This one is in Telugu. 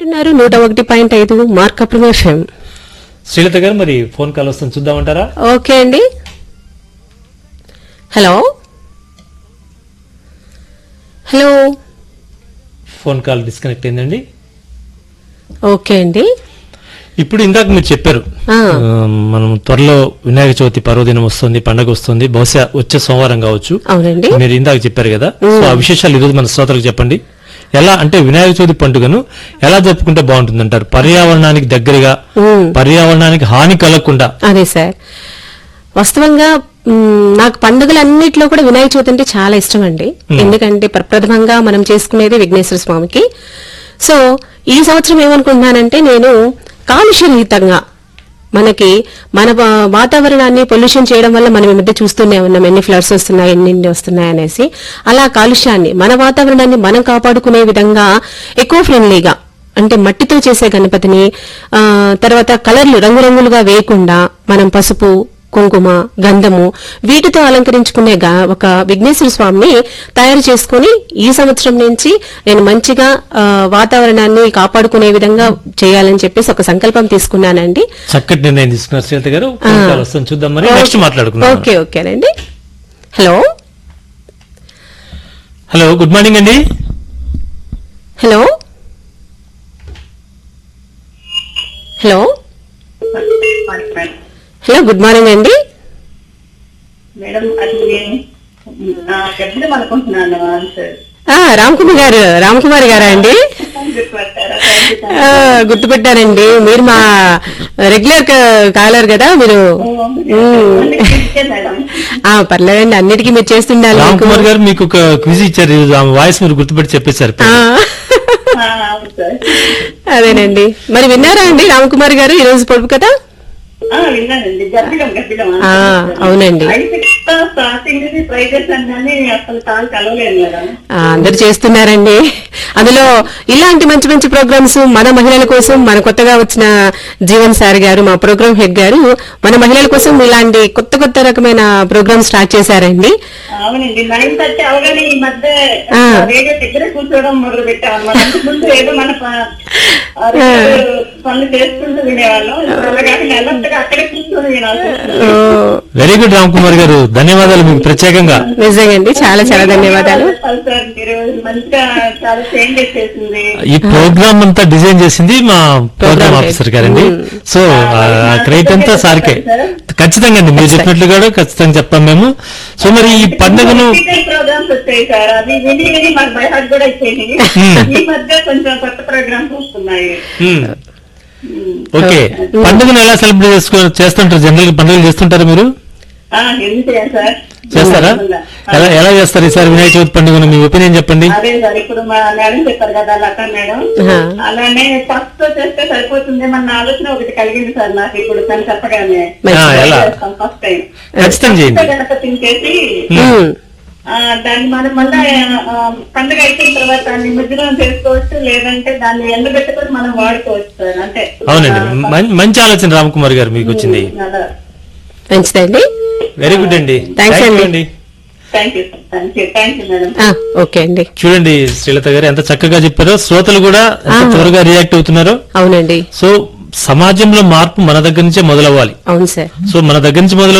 వింటున్నారు నూట ఒకటి పాయింట్ ఐదు మార్కప్రమ ఎఫ్ఎం శ్రీలత గారు మరి ఫోన్ కాల్ వస్తుంది చూద్దామంటారా ఓకే అండి hello hello phone call disconnect అయిందండి ఓకే అండి ఇప్పుడు ఇందాక మీరు చెప్పారు ఆ. ఆ, మనం త్వరలో వినాయక చవితి పర్వదినం వస్తుంది పండగ వస్తుంది బహుశా వచ్చే సోమవారం కావచ్చు అవునండి మీరు ఇందాక చెప్పారు కదా సో ఆ విశేషాలు ఈరోజు మన శ్రోతలకు చెప్పండి ఎలా అంటే వినాయక చవితి పండుగను ఎలా జరుపుకుంటే బాగుంటుంది అంటారు పర్యావరణానికి దగ్గరగా ఉమ్. పర్యావరణానికి హాని కలగకుండా అదే సార్ వాస్తవంగా మ్, నాకు పండుగలన్నిట్లో కూడా వినాయక చవితి అంటే చాలా ఇష్టం అండి ఎందుకంటే ప్రప్రథమంగా మనం చేసుకునేది విఘ్నేశ్వర స్వామికి సో ఈ సంవత్సరం ఏమనుకుంటున్నానంటే నేను కాలుష్యరహితంగా మనకి మన వా- వాతావరణాన్ని పొల్యూషన్ చేయడం వల్ల మనం ఈ మధ్య చూస్తూనే ఉన్నాం ఎన్ని ఫ్లడ్స్ వస్తున్నాయి ఎన్ని వస్తున్నాయి అనేసి అలా కాలుష్యాన్ని మన వాతావరణాన్ని మనం కాపాడుకునే విధంగా ఎక్కువ ఫ్రెండ్లీగా అంటే మట్టితో చేసే గణపతిని ఆ, తర్వాత కలర్లు రంగురంగులుగా వేయకుండా మనం పసుపు కుంకుమ గంధము వీటితో అలంకరించుకునే గా- ఒక విఘ్నేశ్వర స్వామిని తయారు చేసుకుని ఈ సంవత్సరం నుంచి నేను మంచిగా ఆ, వాతావరణాన్ని కాపాడుకునే విధంగా చేయాలని చెప్పేసి ఒక సంకల్పం తీసుకున్నానండి చక్కటి నిర్ణయం తీసుకున్నారు శ్రీలత గారు ఫోన్ కాల్ వస్తుంది చూద్దాం మరి నెక్స్ట్ మాట్లాడుకుందాం ఓకే ఓకేనండి హలో హలో గుడ్ మార్నింగ్ అండి hello hello hello good morning అండి మేడం అది ఆ, చెప్దాం అనుకుంటున్నాను ఆన్సర్ ఆ, రామ్ కుమార్ గారు రామ్ కుమార్ గారా అండి గుర్తుపట్టారా Thank you, thank you. ఆ, గుర్తుపెట్టారండి మీరు మా రెగ్యులర్ కాలర్ కదా మీరు అంటే పిలిచే మేడం ఆ పర్లేదండి అన్నిటికీ మీరు చేస్తుండాలి రామ్ మీకు. కుమార్ గారు మీకు ఒక క్విజ్ ఇచ్చారు ఈరోజు ఆమె వాయిస్ మీరు గుర్తుపెట్టి చెప్పేశారు ఆ, ఆ, అవును సార్ అదేనండి మరి విన్నారా అండి రామ్ కుమార్ గారు ఈ రోజు పొడుపు కదా ఆ, విన్నానండి గబ్బిడం గబ్బిడం ఆ, అవునండి. అయితే స్టార్టింగ్ ప్రైజెస్ అన్నీ అసలు కాల్ కలవలేదు మేడం ఆ, అందరు చేస్తున్నారండి అందులో ఇలాంటి మంచి మంచి ప్రోగ్రామ్స్ మన మహిళల కోసం మన కొత్తగా వచ్చిన జీవన్ సార్ గారు మా ప్రోగ్రామ్ హెడ్ గారు మన మహిళల కోసం ఇలాంటి కొత్త కొత్త రకమైన ప్రోగ్రామ్ స్టార్ట్ చేశారండి అవునండి నైన్ థర్టీ అవగానే ఈ మధ్య ఆ. రేడియో దగ్గర కూర్చోవడం మొదలు పెట్టాం అనమాట అంతకు ముందు ఏదో మన ప- ఆ regular పనులు చేసుకుంటూ వినేవాళ్ళం అలాగే నెలంతగా అక్కడే కూర్చొని వినాల్సి వస్తుంది. ఓ, వెరీ గుడ్ రామ్ కుమార్ గారు ధన్యవాదాలు మీకు ప్రత్యేకంగా నిజంగండి చాలా చాలా ధన్యవాదాలు చెప్పాలి సార్ మీరు మంచిగా చాలా చేంజెస్ చేసింది ఈ ప్రోగ్రామ్ అంతా డిజైన్ చేసింది మా ప్రోగ్రామ్ head. ఆఫీసర్ గారండి మ్మ్. సో ఆ క్రెడిట్ అంతా సార్కే ఖచ్చితంగా అండి మీరు చెప్పినట్లు కూడా ఖచ్చితంగా చెప్పాం మేము సో మరి ఈ పండుగను ప్రోగ్రామ్స్ వచ్చాయి సార్ అది విని విని మాకు బై హార్ట్ కూడా వచ్చేది Hmm. ఈ మధ్య కొంచెం కొత్త ప్రోగ్రామ్స్ వస్తున్నాయి మ్మ్. Hmm. ఓకే పండుగను ఎలా సెలబ్రేట్ చేసుకో చేస్తుంటారు జనరల్ గా పండుగలు చేస్తుంటారా మీరు ఆ, ఎందుకు చేయాలి సార్ చేస్తారా ఎలా ఎలా చేస్తారు ఈసారి వినాయక చవితి పండుగను మీ ఒపీనియన్ చెప్పండి అదే సార్ ఇప్పుడు మా మేడం చెప్పారు కదా లతా మేడం ఆ. అలానే ఫస్ట్ తో చేస్తే సరిపోతుంది మన ఆలోచన ఒకటి కలిగింది సార్ నాకు ఇప్పుడు తను చెప్పగానే ఆ, ఎలా ఫస్ట్ టైం ఖచ్చితంగా చేయండి గణపతిని చేసి ఉమ్, ఆ, దాన్ని మనం మళ్ళా ఆ, పండుగ అయిపోయిన తర్వాత నిమజ్జనం చేసుకోవచ్చు లేదంటే దాన్ని ఎండబెట్టుకొని మనం వాడుకోవచ్చు సార్ అంటే అవునండి మం- మంచి ఆలోచన రామ్ కుమార్ గారు మీకు వచ్చింది మంచిదండి వెరీ గుడ్ అండి Thanks Thank you అండి. Thank you thank you thank you madam ఆ, ఓకే అండి చూడండి శ్రీలత గారు ఎంత చక్కగా చెప్పారో శ్రోతలు కూడా ఎంత ఆ. త్వరగా రియాక్ట్ అవుతున్నారో అవునండి సో సమాజంలో మార్పు మన దగ్గర నుంచే మొదలవ్వాలి అవును సార్ సో మన దగ్గర నుంచి మొదలు